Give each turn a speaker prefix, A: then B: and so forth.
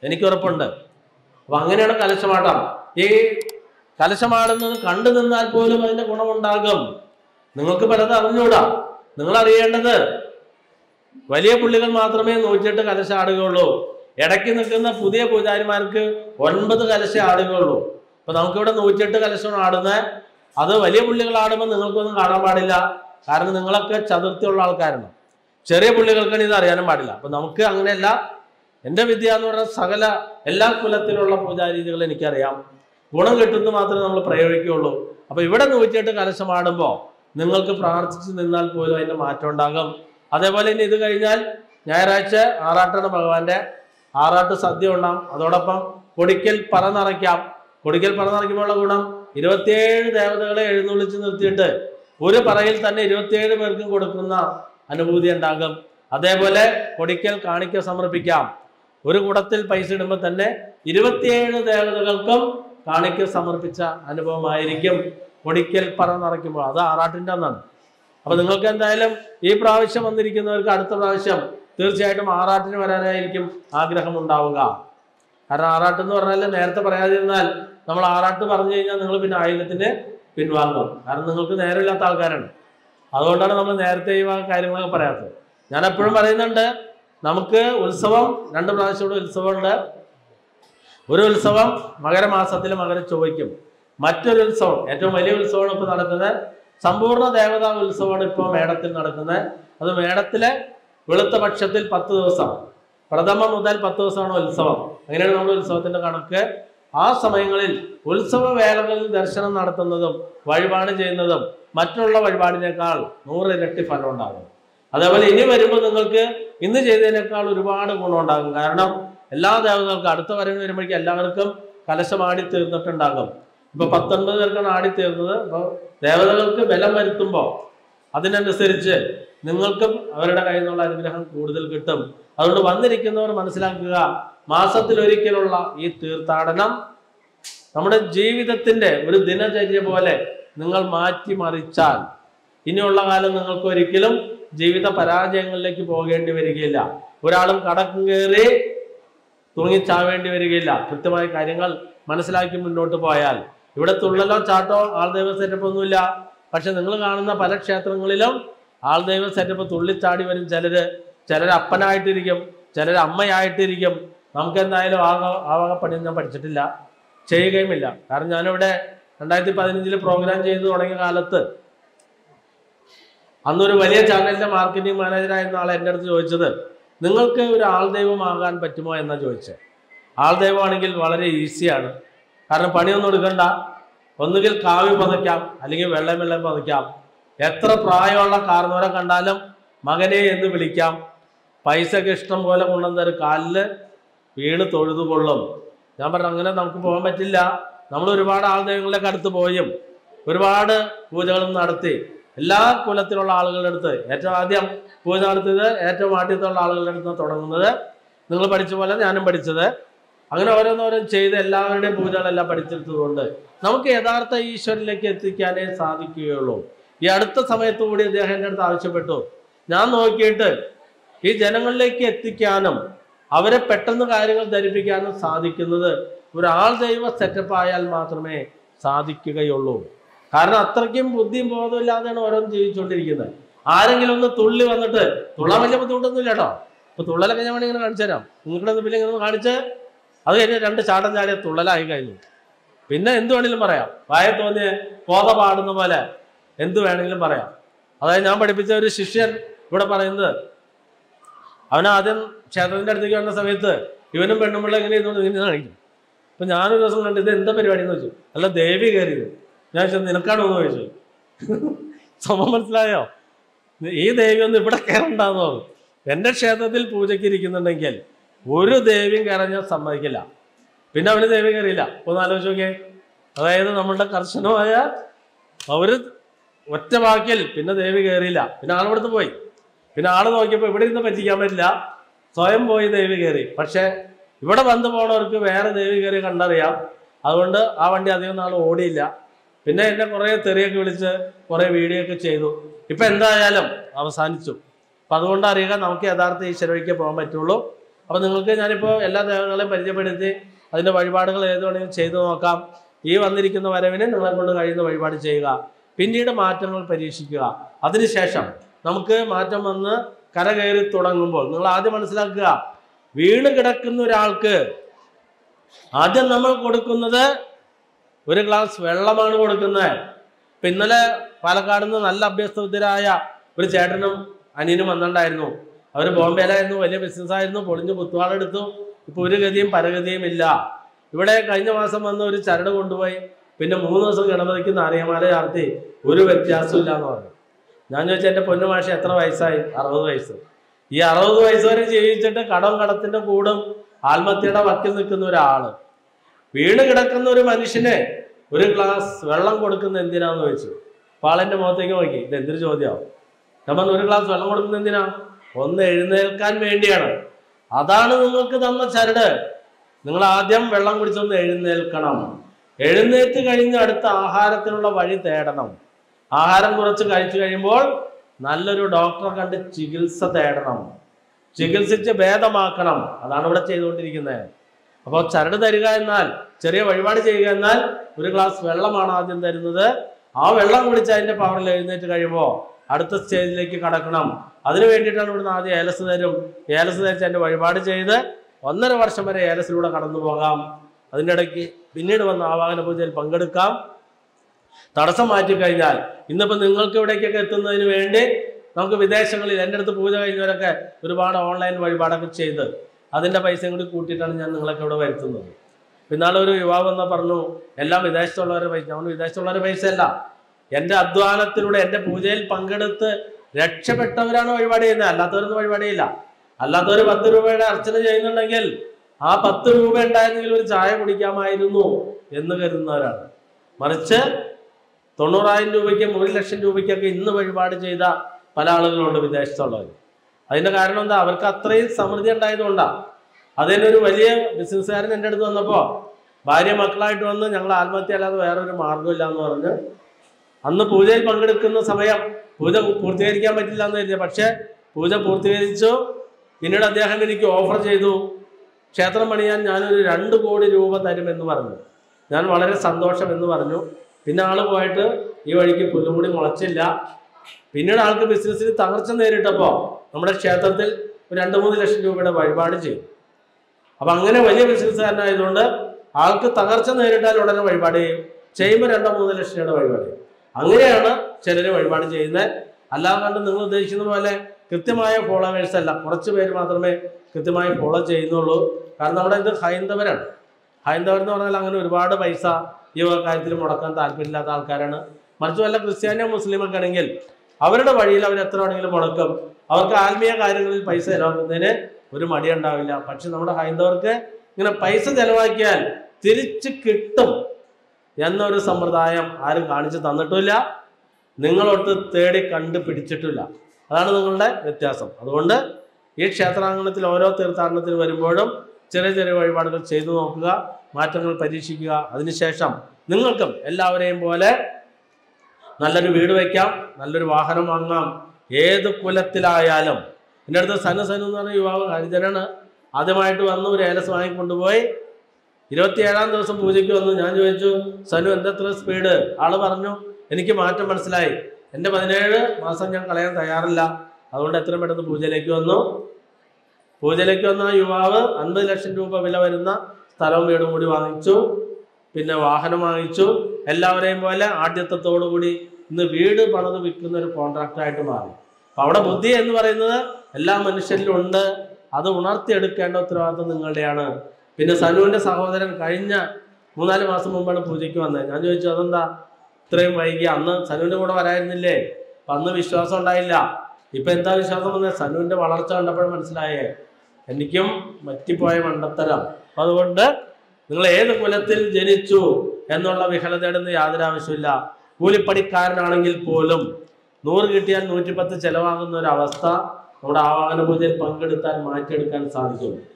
A: എനിക്ക് ഉറപ്പുണ്ട് അപ്പൊ അങ്ങനെയാണ് കലശമാട്ടം ഈ കലശമാടുന്നത് കണ്ടു നിന്നാൽ പോലും അതിന്റെ ഗുണമുണ്ടാകും നിങ്ങൾക്ക് പലതും അറിഞ്ഞൂടാ നിങ്ങൾ അറിയേണ്ടത് വലിയ പുള്ളികൾ മാത്രമേ നൂറ്റിയെട്ട് കലശം ആടുകയുള്ളൂ ഇടയ്ക്ക് നിൽക്കുന്ന പുതിയ പൂജാരിമാർക്ക് ഒൻപത് കലശം ആടുകയുള്ളൂ അപ്പൊ നമുക്കിവിടെ നൂറ്റിയെട്ട് കലശമാണ് ആടുന്നത് അത് വലിയ പുള്ളികൾ ആടുമ്പോൾ നിങ്ങൾക്കൊന്നും കാണാൻ പാടില്ല കാരണം നിങ്ങളൊക്കെ ചതുർത്ഥിയുള്ള ആൾക്കാരാണ് ചെറിയ പുള്ളികൾക്കാണ് ഇത് അറിയാനും പാടില്ല അപ്പൊ നമുക്ക് അങ്ങനെയല്ല എൻ്റെ വിദ്യ എന്ന് പറഞ്ഞാൽ സകല എല്ലാ കുലത്തിലുള്ള പൂജാരീതികൾ എനിക്കറിയാം ഗുണം കിട്ടുന്നത് മാത്രമേ നമ്മൾ പ്രയോഗിക്കുകയുള്ളൂ അപ്പൊ ഇവിടെ നൂറ്റിയെട്ട് കലശം ആടുമ്പോൾ നിങ്ങൾക്ക് പ്രാർത്ഥിച്ച് നിന്നാൽ പോലും അതിന്റെ മാറ്റം ഉണ്ടാകും അതേപോലെ ഇനി ഇത് കഴിഞ്ഞാൽ ഞായറാഴ്ച ആറാട്ടാണ് ഭഗവാന്റെ ആറാട്ട് സദ്യ ഉണ്ടാം അതോടൊപ്പം കൊടിക്കൽ പറ നിറയ്ക്കാം കൊടിക്കൽ പറ നിറയ്ക്കുമ്പോഴുള്ള ഗുണം ഇരുപത്തിയേഴ് ദേവതകളെ എഴുന്നള്ളിച്ച് നിർത്തിയിട്ട് ഒരു പറയിൽ തന്നെ ഇരുപത്തിയേഴ് പേർക്കും കൊടുക്കുന്ന അനുഭൂതി ഉണ്ടാകും അതേപോലെ കൊടിക്കൽ കാണിക്ക സമർപ്പിക്കാം ഒരു കുടത്തിൽ പൈസ ഇടുമ്പോൾ തന്നെ ഇരുപത്തിയേഴ് ദേവതകൾക്കും കാണിക്ക സമർപ്പിച്ച അനുഭവമായിരിക്കും കൊടിക്കൽ പറ നിറയ്ക്കുമ്പോൾ അത് ആറാട്ടിൻ്റെ അന്നാണ് അപ്പൊ നിങ്ങൾക്ക് എന്തായാലും ഈ പ്രാവശ്യം വന്നിരിക്കുന്നവർക്ക് അടുത്ത പ്രാവശ്യം തീർച്ചയായിട്ടും ആറാട്ടിന് വരാനായിരിക്കും ആഗ്രഹം ഉണ്ടാവുക കാരണം ആറാട്ട് എന്ന് പറഞ്ഞാൽ നേരത്തെ പറയാതിരുന്നാൽ നമ്മൾ ആറാട്ട് പറഞ്ഞു കഴിഞ്ഞാൽ നിങ്ങൾ പിന്നെ ആയുധത്തിന് പിൻവാങ്ങും കാരണം നിങ്ങൾക്ക് നേരമില്ലാത്ത ആൾക്കാരാണ് അതുകൊണ്ടാണ് നമ്മൾ നേരത്തെ ഈ വക കാര്യങ്ങളൊക്കെ പറയാത്തത് ഞാൻ എപ്പോഴും പറയുന്നുണ്ട് നമുക്ക് ഉത്സവം രണ്ട് പ്രാവശ്യം കൂടെ ഉത്സവമുണ്ട് ഒരു ഉത്സവം മകരമാസത്തിൽ മകര ചൊവ്വയ്ക്കും മറ്റൊരു ഉത്സവം ഏറ്റവും വലിയ ഉത്സവമാണ് ഇപ്പോൾ നടക്കുന്നത് സമ്പൂർണ്ണ ദേവതാ ഉത്സവമാണ് ഇപ്പോൾ മേടത്തിൽ നടക്കുന്നത് അത് മേടത്തിലെ വെളുത്ത പക്ഷത്തിൽ പത്ത് ദിവസം പ്രഥമ മുതൽ പത്ത് ദിവസമാണ് ഉത്സവം അങ്ങനെയാണ് നമ്മുടെ ഉത്സവത്തിന്റെ കണക്ക് ആ സമയങ്ങളിൽ ഉത്സവ വേളകളിൽ ദർശനം നടത്തുന്നതും വഴിപാട് ചെയ്യുന്നതും മറ്റുള്ള വഴിപാടിനേക്കാൾ നൂറിരട്ടി ഫലം ഉണ്ടാകും അതേപോലെ ഇനി വരുമ്പോൾ നിങ്ങൾക്ക് ഇന്ന് ചെയ്തതിനേക്കാൾ ഒരുപാട് ഗുണം ഉണ്ടാകും കാരണം എല്ലാ ദേവതകൾക്കും അടുത്ത വരവ് വരുമ്പോഴേക്കും എല്ലാവർക്കും കലശം ആടി തീർന്നിട്ടുണ്ടാകും ഇപ്പൊ പത്തൊൻപത് പേർക്കാണ് ആടി തീർന്നത് അപ്പോൾ ദേവതകൾക്ക് ബലം വരുത്തുമ്പോൾ അതിനനുസരിച്ച് നിങ്ങൾക്കും അവരുടെ കയ്യിൽ നിന്നുള്ള അനുഗ്രഹം കൂടുതൽ കിട്ടും അതുകൊണ്ട് വന്നിരിക്കുന്നവർ മനസ്സിലാക്കുക മാസത്തിൽ ഒരിക്കലുള്ള ഈ തീർത്ഥാടനം നമ്മുടെ ജീവിതത്തിന്റെ ഒരു ദിനചര്യ പോലെ നിങ്ങൾ മാറ്റി മറിച്ചാൽ ഇനിയുള്ള കാലം നിങ്ങൾക്ക് ഒരിക്കലും ജീവിത പരാജയങ്ങളിലേക്ക് പോകേണ്ടി വരികയില്ല ഒരാളും കടക്കും കയറി തൂങ്ങിച്ചാവേണ്ടി വരികയില്ല കൃത്യമായ കാര്യങ്ങൾ മനസ്സിലാക്കി മുന്നോട്ട് പോയാൽ ഇവിടെ തുള്ളലോ ചാട്ടോ ആൾദൈവ സെറ്റപ്പ് ഒന്നുമില്ല പക്ഷെ നിങ്ങൾ കാണുന്ന പല ക്ഷേത്രങ്ങളിലും ആൾദൈവ സെറ്റപ്പ് തുള്ളിച്ചാടി വരും ചിലര് ചിലർ അപ്പനായിട്ടിരിക്കും ചിലർ അമ്മയായിട്ടിരിക്കും നമുക്ക് എന്തായാലും ആ വക- ആ വക പണി ഞാൻ പഠിച്ചിട്ടില്ല ചെയ്യുകയുമില്ല കാരണം ഞാനിവിടെ രണ്ടായിരത്തി പതിനഞ്ചില് പ്രോഗ്രാം ചെയ്തു തുടങ്ങിയ കാലത്ത് അന്നൊരു വലിയ ചാനലിന്റെ മാർക്കറ്റിംഗ് മാനേജറായിരുന്ന ആൾ എൻ്റെ അടുത്ത് ചോദിച്ചത് നിങ്ങൾക്ക് ഒരു ആൾദൈവമാകാൻ പറ്റുമോ എന്നാ ചോദിച്ചത് ആൾദൈവമാണെങ്കിൽ വളരെ ഈസിയാണ് കാരണം പണിയൊന്നും എടുക്കണ്ട ഒന്നുകിൽ കാവി പതയ്ക്കാം അല്ലെങ്കിൽ വെള്ളം വെള്ളം പതയ്ക്കാം എത്ര പ്രായമുള്ള കാർന്നോരെ കണ്ടാലും മകനെ എന്ന് വിളിക്കാം പൈസക്ക് ഇഷ്ടം പോലെ കൊണ്ടുവന്നൊരു കാലില് വീണ് തൊഴുതു കൊള്ളും ഞാൻ പറഞ്ഞു അങ്ങനെ നമുക്ക് പോകാൻ പറ്റില്ല നമ്മൾ ഒരുപാട് ആൾദൈവങ്ങളിലേക്ക് അടുത്ത് പോയും ഒരുപാട് പൂജകളും നടത്തി എല്ലാ കുലത്തിലുള്ള ആളുകളുടെ അടുത്ത് ഏറ്റവും ആദ്യം പൂജ നടത്തിയത് ഏറ്റവും ആദ്യത്തുള്ള ആളുകളുടെ അടുത്ത് തുടങ്ങുന്നത് നിങ്ങൾ പഠിച്ച പോലെ ഞാനും പഠിച്ചത് അങ്ങനെ ഓരോന്നോരോന്ന് ചെയ്ത് എല്ലാവരുടെയും പൂജകളെല്ലാം പഠിച്ചെടുത്തതുകൊണ്ട് നമുക്ക് യഥാർത്ഥ ഈശ്വരനിലേക്ക് എത്തിക്കാനേ സാധിക്കുകയുള്ളൂ ഈ അടുത്ത സമയത്ത് കൂടി അദ്ദേഹം എൻ്റെ അടുത്ത് ആവശ്യപ്പെട്ടു ഞാൻ നോക്കിയിട്ട് ഈ ജനങ്ങളിലേക്ക് എത്തിക്കാനും അവരെ പെട്ടെന്ന് കാര്യങ്ങൾ ധരിപ്പിക്കാനും സാധിക്കുന്നത് ഒരു ആൾ ദൈവ സെറ്റപ്പ് ആയാൽ മാത്രമേ സാധിക്കുകയുള്ളൂ കാരണം അത്രയ്ക്കും ബുദ്ധിയും ബോധവും ഇല്ലാതെയാണ് ഓരോന്ന് ജീവിച്ചുകൊണ്ടിരിക്കുന്നത് ആരെങ്കിലും ഒന്ന് തുള്ളി വന്നിട്ട് തുള്ളാൻ വലിയ ബുദ്ധിമുട്ടൊന്നും ഇല്ല കേട്ടോ ഇപ്പൊ തുള്ളലൊക്കെ ഞാൻ വേണമെങ്കിൽ ഇങ്ങനെ കാണിച്ചു തരാം നിങ്ങളുടെ പിന്നെ ഇങ്ങനെ ഒന്ന് കാണിച്ച് അത് കഴിഞ്ഞ് രണ്ട് ചാട്ടം ചാടിയ തുള്ളലായി കഴിഞ്ഞു പിന്നെ എന്ത് വേണമെങ്കിലും പറയാം വായ തോന്നിയ കോത പാടുന്ന പോലെ എന്ത് വേണമെങ്കിലും പറയാം അതായത് ഞാൻ പഠിപ്പിച്ച ഒരു ശിഷ്യൻ ഇവിടെ പറയുന്നത് അവൻ ആദ്യം ക്ഷേത്രത്തിന്റെ അടുത്തേക്ക് വന്ന സമയത്ത് ഇവനും പെണ്ണുമ്പിള്ള ഇങ്ങനെ ഇരുന്നോണ്ട് ഇങ്ങനെ കാണിക്കും അപ്പൊ ഞാനൊരു ദിവസം കണ്ടു ഇത് എന്താ പരിപാടി എന്ന് വെച്ചു അല്ല ദേവി കയറിയത് ഞാൻ ചോദിച്ചു നിനക്കാണോ എന്ന് ചോദിച്ചു സമം മനസ്സിലായോ ഈ ദേവി ഒന്നും ഇവിടെ കയറണ്ടെന്ന് പറഞ്ഞു എന്റെ ക്ഷേത്രത്തിൽ പൂജയ്ക്ക് ഇരിക്കുന്നുണ്ടെങ്കിൽ ഒരു ദേവിയും കയറാൻ ഞാൻ സമ്മതിക്കില്ല പിന്നെ അവന് ദേവി കയറിയില്ല ഒന്ന് ആലോചിച്ച് നോക്കിയേ അതായത് നമ്മളുടെ കർശനമായ അവര് ഒറ്റ വാക്കിൽ പിന്നെ ദേവി കയറിയില്ല പിന്നെ ആളിവിടുന്ന് പോയി പിന്നെ ആള് നോക്കിയപ്പോൾ ഇവിടെ ഇരുന്ന് പറ്റിക്കാൻ പറ്റില്ല സ്വയം പോയി ദേവി കയറി പക്ഷെ ഇവിടെ വന്നു പോണവർക്ക് വേറെ ദേവി കയറി കണ്ടറിയാം അതുകൊണ്ട് ആ വണ്ടി അധികം നാൾ ഓടിയില്ല പിന്നെ എന്നെ കുറേ തെറിയൊക്കെ വിളിച്ച് കുറേ വീഡിയോ ഒക്കെ ചെയ്തു ഇപ്പൊ എന്തായാലും അവസാനിച്ചു അപ്പൊ അതുകൊണ്ട് അറിയുക നമുക്ക് യഥാർത്ഥ ഈശ്വരയ്ക്ക് പോകാൻ പറ്റുള്ളൂ അപ്പോൾ നിങ്ങൾക്ക് ഞാനിപ്പോൾ എല്ലാ ദേവങ്ങളെയും പരിചയപ്പെടുത്തി അതിൻ്റെ വഴിപാടുകൾ ഏത് വേണമെങ്കിലും ചെയ്തു നോക്കാം ഈ വന്നിരിക്കുന്ന വരവിന് നിങ്ങളെ കൊണ്ട് കഴിയുന്ന വഴിപാട് ചെയ്യുക പിന്നീട് മാറ്റങ്ങൾ പരീക്ഷിക്കുക അതിനുശേഷം നമുക്ക് മാറ്റം വന്ന് കരകയറി തുടങ്ങുമ്പോൾ നിങ്ങൾ ആദ്യം മനസ്സിലാക്കുക വീണ് കിടക്കുന്ന ഒരാൾക്ക് ആദ്യം നമ്മൾ കൊടുക്കുന്നത് ഒരു ഗ്ലാസ് വെള്ളമാണ് കൊടുക്കുന്നത് ഇപ്പൊ ഇന്നലെ പാലക്കാട് നിന്ന് നല്ല അഭ്യസ്തവിദ്യരായ ഒരു ചേട്ടനും അനിയനും വന്നിട്ടുണ്ടായിരുന്നു അവർ ബോംബെയിലായിരുന്നു വലിയ ബിസിനസ് ആയിരുന്നു പൊളിഞ്ഞ് കുത്തുവാളെടുത്തു ഇപ്പൊ ഒരു ഗതിയും പരഗതിയും ഇല്ല ഇവിടെ കഴിഞ്ഞ മാസം വന്ന് ഒരു ചരട് കൊണ്ടുപോയി പിന്നെ മൂന്ന് ദിവസം ഗണപതിക്ക് നാരിയമാല ചാർത്തി ഒരു വ്യത്യാസവും ഇല്ല എന്ന് പറഞ്ഞു ഞാൻ ചോദിച്ചാൽ എൻ്റെ പൊന്നുമാഷ എത്ര വയസ്സായി അറുപത് വയസ്സ് ഈ അറുപത് വയസ്സ് വരെ ജീവിച്ചിട്ട് കടം കടത്തിന്റെ കൂടും ആത്മഹത്യയുടെ വക്കിൽ നിൽക്കുന്ന ഒരാള് വീണ് കിടക്കുന്ന ഒരു മനുഷ്യന് ഒരു ഗ്ലാസ് വെള്ളം കൊടുക്കുന്ന എന്തിനാന്ന് ചോദിച്ചു അപ്പൊ ആളെന്റെ മുഖത്തേക്ക് നോക്കി ഇത് എന്തൊരു ചോദ്യമാവും ഞാൻ പറഞ്ഞു ഒരു ഗ്ലാസ് വെള്ളം കൊടുക്കുന്ന എന്തിനാ ഒന്ന് എഴുന്നേൽക്കാൻ വേണ്ടിയാണ് അതാണ് നിങ്ങൾക്ക് തന്ന ചരട് നിങ്ങൾ ആദ്യം വെള്ളം കുടിച്ചൊന്ന് എഴുന്നേൽക്കണം എഴുന്നേറ്റ് കഴിഞ്ഞ് അടുത്ത ആഹാരത്തിനുള്ള വഴി തേടണം ആഹാരം കുറച്ച് കഴിച്ചു കഴിയുമ്പോൾ നല്ലൊരു ഡോക്ടറെ കണ്ട് ചികിത്സ തേടണം ചികിത്സിച്ച് ഭേദമാക്കണം അതാണ് ഇവിടെ ചെയ്തുകൊണ്ടിരിക്കുന്നത് അപ്പോൾ ചരട് തരിക എന്നാൽ ചെറിയ വഴിപാട് ചെയ്യുക എന്നാൽ ഒരു ഗ്ലാസ് വെള്ളമാണ് ആദ്യം തരുന്നത് ആ വെള്ളം കുടിച്ച് അതിന്റെ പവറിൽ എഴുന്നേറ്റ് കഴിയുമ്പോൾ അടുത്ത സ്റ്റേജിലേക്ക് കടക്കണം അതിനു വേണ്ടിയിട്ടാണ് ഇവിടുന്ന് ആദ്യം ഏലസ് തരും ഏലസ് ധരിച്ച് അതിന്റെ വഴിപാട് ചെയ്ത് ഒന്നര വർഷം വരെ ഏലസിലൂടെ കടന്നു പോകാം അതിൻ്റെ ഇടയ്ക്ക് പിന്നീട് വന്ന ആവാഹന പൂജയിൽ പങ്കെടുക്കാം തടസ്സം മാറ്റി കഴിഞ്ഞാൽ ഇന്നിപ്പോൾ നിങ്ങൾക്ക് ഇവിടേക്കൊക്കെ എത്തുന്നതിന് വേണ്ടി നമുക്ക് വിദേശങ്ങളിൽ എൻ്റെ അടുത്ത് പൂജ കഴിഞ്ഞവരൊക്കെ ഒരുപാട് ഓൺലൈൻ വഴിപാടൊക്കെ ചെയ്ത് അതിൻ്റെ പൈസയും കൂടി കൂട്ടിയിട്ടാണ് ഞാൻ നിങ്ങളൊക്കെ ഇവിടെ വരുത്തുന്നത് പിന്നാലെ ഒരു യുവാവ് എന്ന് പറഞ്ഞു എല്ലാം വിദേശത്തുള്ളവരുടെ പൈസ നമ്മൾ വിദേശത്തുള്ളവരുടെ പൈസ അല്ല എൻ്റെ അധ്വാനത്തിലൂടെ എൻ്റെ പൂജയിൽ പങ്കെടുത്ത് രക്ഷപ്പെട്ടവരാണ് വഴിപാട് ചെയ്യുന്നത് അല്ലാത്തവരൊന്നും വഴിപാട് ചെയ്യില്ല അല്ലാത്തവർ പത്ത് രൂപയുടെ അർച്ചന ചെയ്യുന്നുണ്ടെങ്കിൽ ആ പത്ത് രൂപ ഉണ്ടായിരുന്നെങ്കിൽ ഒരു ചായ കുടിക്കാമായിരുന്നു എന്ന് കരുതുന്നവരാണ് മറിച്ച് തൊണ്ണൂറായിരം രൂപയ്ക്കും ഒരു ലക്ഷം രൂപയ്ക്കൊക്കെ ഇന്ന് വഴിപാട് ചെയ്ത പല ആളുകളുണ്ട് വിദേശത്തുള്ളവർ അതിന്റെ കാരണം എന്താ അവർക്ക് അത്രയും സമൃദ്ധി ഉണ്ടായതുകൊണ്ടാണ് അതിനൊരു വലിയ ബിസിനസ്സുകാരൻ എൻ്റെ അടുത്ത് വന്നപ്പോൾ ഭാര്യ മക്കളായിട്ട് വന്ന് ഞങ്ങൾ ആത്മഹത്യ അല്ലാതെ വേറൊരു മാർഗ്ഗമില്ല എന്ന് പറഞ്ഞ് അന്ന് പൂജയിൽ പങ്കെടുക്കുന്ന സമയം പൂജ പൂർത്തീകരിക്കാൻ പറ്റില്ല എന്ന് കരുതിയ പക്ഷേ പൂജ പൂർത്തീകരിച്ചു പിന്നീട് അദ്ദേഹം എനിക്ക് ഓഫർ ചെയ്തു ക്ഷേത്രം പണിയാൻ ഞാനൊരു രണ്ട് കോടി രൂപ തരുമെന്ന് പറഞ്ഞു ഞാൻ വളരെ സന്തോഷം എന്ന് പറഞ്ഞു പിന്നെ ആള് പോയിട്ട് ഈ വഴിക്ക് പുല്ലുമുടി മുളച്ചില്ല പിന്നീട് ആൾക്ക് ബിസിനസ്സിൽ തകർച്ച നേരിട്ടപ്പോൾ നമ്മുടെ ക്ഷേത്രത്തിൽ ഒരു രണ്ട് മൂന്ന് ലക്ഷം രൂപയുടെ വഴിപാട് ചെയ്തു അപ്പൊ അങ്ങനെ വലിയ ബിസിനസ്സുകാരനായതുകൊണ്ട് ആൾക്ക് തകർച്ച നേരിട്ടാൽ ഉടനെ വഴിപാട് ചെയ്യും ചെയ്യുമ്പോൾ രണ്ടോ മൂന്നോ ലക്ഷം രൂപയുടെ വഴിപാട് ചെയ്യും അങ്ങനെയാണ് ചിലര് വഴിപാട് ചെയ്യുന്നത് അല്ലാതെ കണ്ട് നിങ്ങൾ ഉദ്ദേശിക്കുന്ന പോലെ കൃത്യമായ ഫോളോവേഴ്സ് അല്ല കുറച്ച് പേര് മാത്രമേ കൃത്യമായി ഫോളോ ചെയ്യുന്നുള്ളൂ കാരണം നമ്മുടെ ഇത് ഹൈന്ദവരാണ് ഹൈന്ദവർ എന്ന് പറഞ്ഞാൽ അങ്ങനെ ഒരുപാട് പൈസ ഈ വക കാര്യത്തിൽ മുടക്കാൻ താല്പര്യമില്ലാത്ത ആൾക്കാരാണ് മറിച്ച് വല്ല ക്രിസ്ത്യാനിയോ മുസ്ലിമൊക്കെ ആണെങ്കിൽ അവരുടെ വഴിയിൽ അവർ എത്ര വേണമെങ്കിലും മുടക്കും അവർക്ക് ആത്മീയ കാര്യങ്ങളിൽ പൈസ ചെലവാക്കുന്നതിന് ഒരു മടി ഉണ്ടാവില്ല പക്ഷെ നമ്മുടെ ഹൈന്ദവർക്ക് ഇങ്ങനെ പൈസ ചെലവാക്കിയാൽ തിരിച്ച് കിട്ടും എന്നൊരു സമ്പ്രദായം ആരും കാണിച്ചു തന്നിട്ടില്ല നിങ്ങളൊട്ട് തേടി കണ്ടുപിടിച്ചിട്ടില്ല അതാണ് നിങ്ങളുടെ വ്യത്യാസം അതുകൊണ്ട് ഈ ക്ഷേത്രാങ്കണത്തിൽ ഓരോ തീർത്ഥാടനത്തിന് വരുമ്പോഴും ചെറിയ ചെറിയ വഴിപാടുകൾ ചെയ്തു നോക്കുക മാറ്റങ്ങൾ പരീക്ഷിക്കുക അതിനുശേഷം നിങ്ങൾക്കും എല്ലാവരെയും പോലെ നല്ലൊരു വീട് വയ്ക്കാം നല്ലൊരു വാഹനം വാങ്ങാം ഏത് കുലത്തിലായാലും എൻ്റെ അടുത്ത് സനു സനു എന്ന് പറഞ്ഞ യുവാവ് ഹരിജനാണ് ആദ്യമായിട്ട് വന്ന് ഒരു ഏലസ് വാങ്ങിക്കൊണ്ടുപോയി ഇരുപത്തിയേഴാം ദിവസം പൂജയ്ക്ക് വന്നു ഞാൻ ചോദിച്ചു സനു എന്തത്ര സ്പീഡ് ആള് പറഞ്ഞു എനിക്ക് മാറ്റം മനസ്സിലായി എൻ്റെ പതിനേഴ് മാസം ഞാൻ കളയാൻ തയ്യാറില്ല അതുകൊണ്ട് എത്രയും പെട്ടെന്ന് പൂജയിലേക്ക് വന്നു പൂജയിലേക്ക് വന്ന ആ യുവാവ് അൻപത് ലക്ഷം രൂപ വില വരുന്ന സ്ഥലവും വീടും കൂടി വാങ്ങിച്ചു പിന്നെ വാഹനം വാങ്ങിച്ചു എല്ലാവരെയും പോലെ ആദ്യത്വത്തോടു കൂടി ഇന്ന് വീട് പണിത് വിൽക്കുന്ന ഒരു കോൺട്രാക്ടറായിട്ട് മാറി അപ്പൊ അവിടെ ബുദ്ധി എന്ന് പറയുന്നത് എല്ലാ മനുഷ്യരിലും ഉണ്ട് അത് ഉണർത്തിയെടുക്കേണ്ട ഉത്തരവാദിത്വം നിങ്ങളുടെയാണ് പിന്നെ സനുവിന്റെ സഹോദരൻ കഴിഞ്ഞ മൂന്നാല് മാസം മുമ്പാണ് പൂജയ്ക്ക് വന്നത് ഞാൻ ചോദിച്ചു അതെന്താ ഇത്രയും വൈകി അന്ന് സനുവിന്റെ കൂടെ വരായിരുന്നില്ലേ അപ്പൊ അന്ന് വിശ്വാസം ഉണ്ടായില്ല ഇപ്പൊ എന്താ വിശ്വാസം വന്നത് സനുവിന്റെ വളർച്ച കണ്ടപ്പോഴും മനസ്സിലായേ എനിക്കും പറ്റിപ്പോയ മണ്ടത്തരം അപ്പൊ അതുകൊണ്ട് നിങ്ങൾ ഏത് കുലത്തിൽ ജനിച്ചു എന്നുള്ള വിഹലതയുടെ യാതൊരു ആവശ്യമില്ല കൂലിപ്പണിക്കാരനാണെങ്കിൽ പോലും നൂറ് കിട്ടിയാൽ നൂറ്റിപ്പത്ത് ചെലവാകുന്ന ഒരു അവസ്ഥ നമ്മുടെ ആവാഹന പൂജയിൽ പങ്കെടുത്താൽ മാറ്റിയെടുക്കാൻ സാധിക്കും